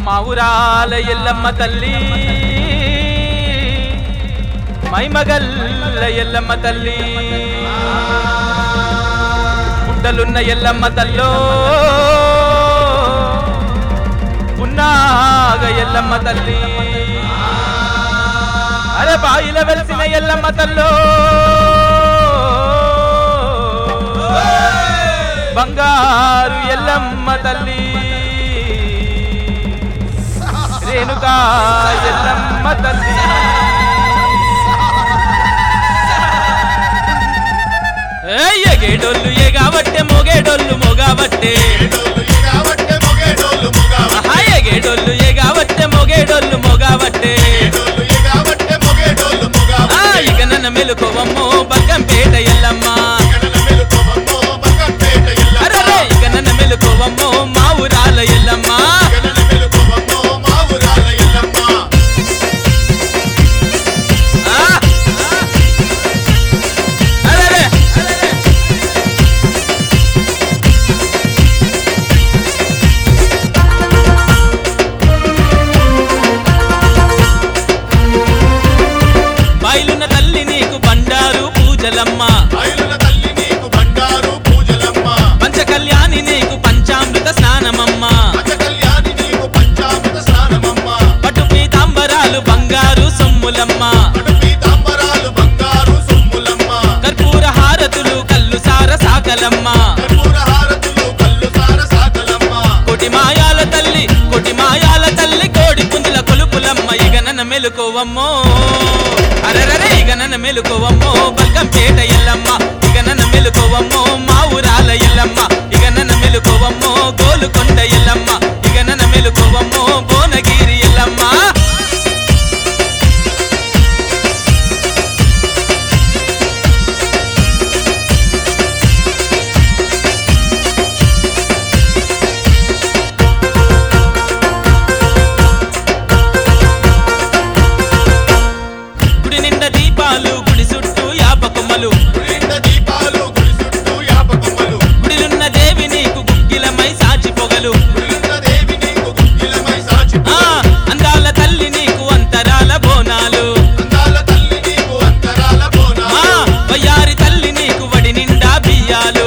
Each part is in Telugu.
మా ఊరాల ఎల్లమ్మ తల్లి మైమగల్ల ఎల్లమ్మ తల్లి గుడ్డలున్న ఎల్లమ్మ తల్లో పున్నాగ ఎల్లమ్మ తల్లి అరే బాయిల వెలిసిన ఎల్లమ్మ తల్లో బంగారు ఎల్లమ్మ తల్లి రేణుకా ఎల్లమ్మ తల్లి ఏయ్, ఎగేడోళ్ళు ఎగావట్టే మొగేడోళ్ళు మొగావట్టే ఆహా, ఎగేడోళ్ళు ఎగావట్టే మొగేడోళ్ళు మొగావట్టే ఆ, ఇక నన్న మెలుకోవమ్మో బగ్గంపేట ఎల్లమ్మ అరే ఇక నన్న మెలుకోవమ్మో మా ఊరాల ఎల్లమ్మ ఆ, అరెరే, అరెరే. బయలున్న తల్లి నీకు బండారు పూజలమ్మ పంచ కళ్యాణి నీకు పంచామృత స్నానమమ్మ పట్టు పీతాంబరాలు బంగారు సొమ్ములమ్మ కర్పూర హారతులు కల్లు సార సాకలమ్మ కోటి మాయాల తల్లి కోటి మాయాల తల్లి కోడి పుంజుల కొలుపులమ్మ ఇక నన్న మెలుకోవమ్మో అరరరే ఇక నన్న మెలుకోవమ్మో బల్కంపేట ఎల్లమ్మ ఇక నన్న మెలుకోవమ్మో మా ఊరాల ఎల్లమ్మ ఇక నన్న మెలుకోవమ్మో గోలుకొండ ఎల్లమ్మ ఇక నన్న మెలుకోవమ్మో భువనగిరి ఎల్లమ్మ గుడి నిండా దీపాలు గుడి చుట్టూ యాపకొమ్మలు గుడిలున్న దేవి నీకు గుగ్గిలమై సాచి పొగలు ఆ అందాల తల్లి నీకు అంతరాల బోనాలు ఆ వయ్యారి తల్లి నీకు వడి నిండా బియ్యాలు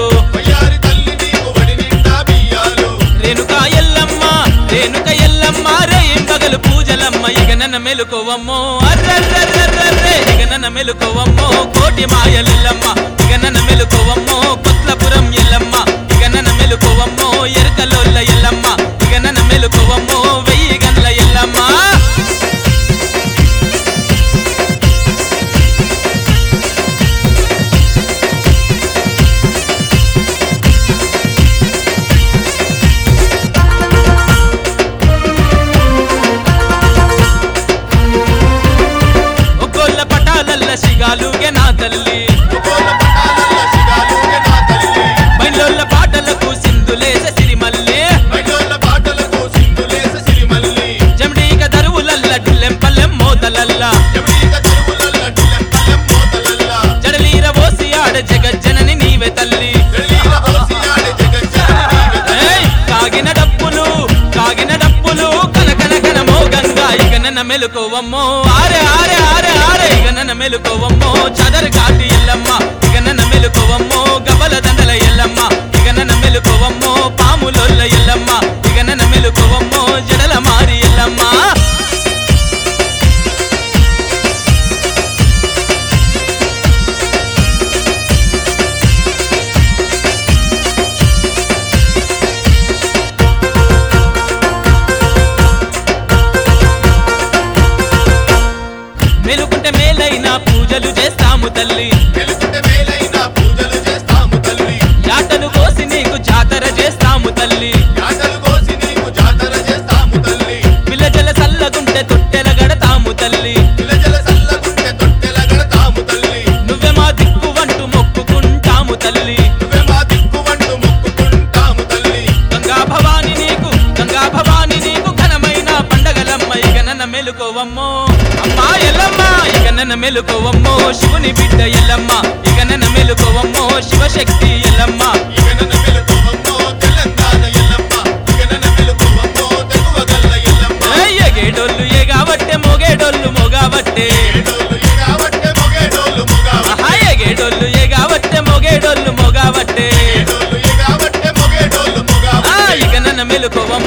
రేణుకా ఎల్లమ్మ రేణుక ఎల్లమ్మ రేం పగలు పూజలమ్మ ఇక నన్న మెలుకోవమ్మో అర్రర్రర్రర్రే ఇక నన్న మెలుకోవమ్మో కోటి మాయలెల్లమ్మ ఇక నన్న మెలుకోవమ్మో కొత్లపురం ఎల్లమ్మ ఇక నన్న మెలుకోవమ్మో ఎరకలోల్ల ఎల్లమ్మ ఇక నన్న మెలుకోవమ్మో వెయ్యి గండ్ల ఎల్లమ్మ ఒక్కోళ్ళ పటాలల్ల సిగాలుగే నా తల్లి బయలోళ్ళ పాటలకు సింధులేస సిరిమల్లే జమడీక దరువులల్ల డుల్లెంపల్లెం మోతలల్ల జడలీర ఓసి ఆడ జగజ్జనని నీవే తల్లి ఏయ్, కాగిన డప్పులు కాగిన డప్పులు కనకన కన మోగంగా ఇక నన్న మెలుకోవమ్మో ఆరే ఆరే ఆరే ఆరే ఇక నన్న మెలుకోవమ్మో చదరు కాటి ఎల్లమ్మ ఇక నన్న మెలుకోవమ్మో గబల దండల ఎల్లమ్మ ఇక నన్న మెలుకోవమ్మో పాములొల్ల ఎల్లమ్మ ఇక నన్న మెలుకోవమ్మో జడల మారి ఎల్లమ్మ మెలుకుంటే మేలైన పూజలు చేస్తాము తల్లి యాటను కోసి నీకు జాతర చేస్తాము తల్లి పిల్ల జల సల్లగుంటే తొట్టెల గడతాము తల్లి నువ్వే మా దిక్కు వంటూ మొక్కుకుంటాము తల్లి గంగా భవాని నీకు గంగా భవాని నీకు ఘనమైన పండగలమ్మ ఇక నన్న మెలుకోవమ్మో అమ్మా ఎల్లమ్మ ఇక నన్న మెలుకోవమ్మో శివుని బిడ్డ ఎల్లమ్మ ఇక నన్న మెలుకోవమ్మో శివశక్తి ఎల్లమ్మ ఇక నన్ను మెలుకోవమ్మో తెలంగాణ ఎల్లమ్మ ఇక నన్ను మెలుకోవమ్మో తెగువగల్ల ఎల్లమ్మ మెలుకోవమ్మో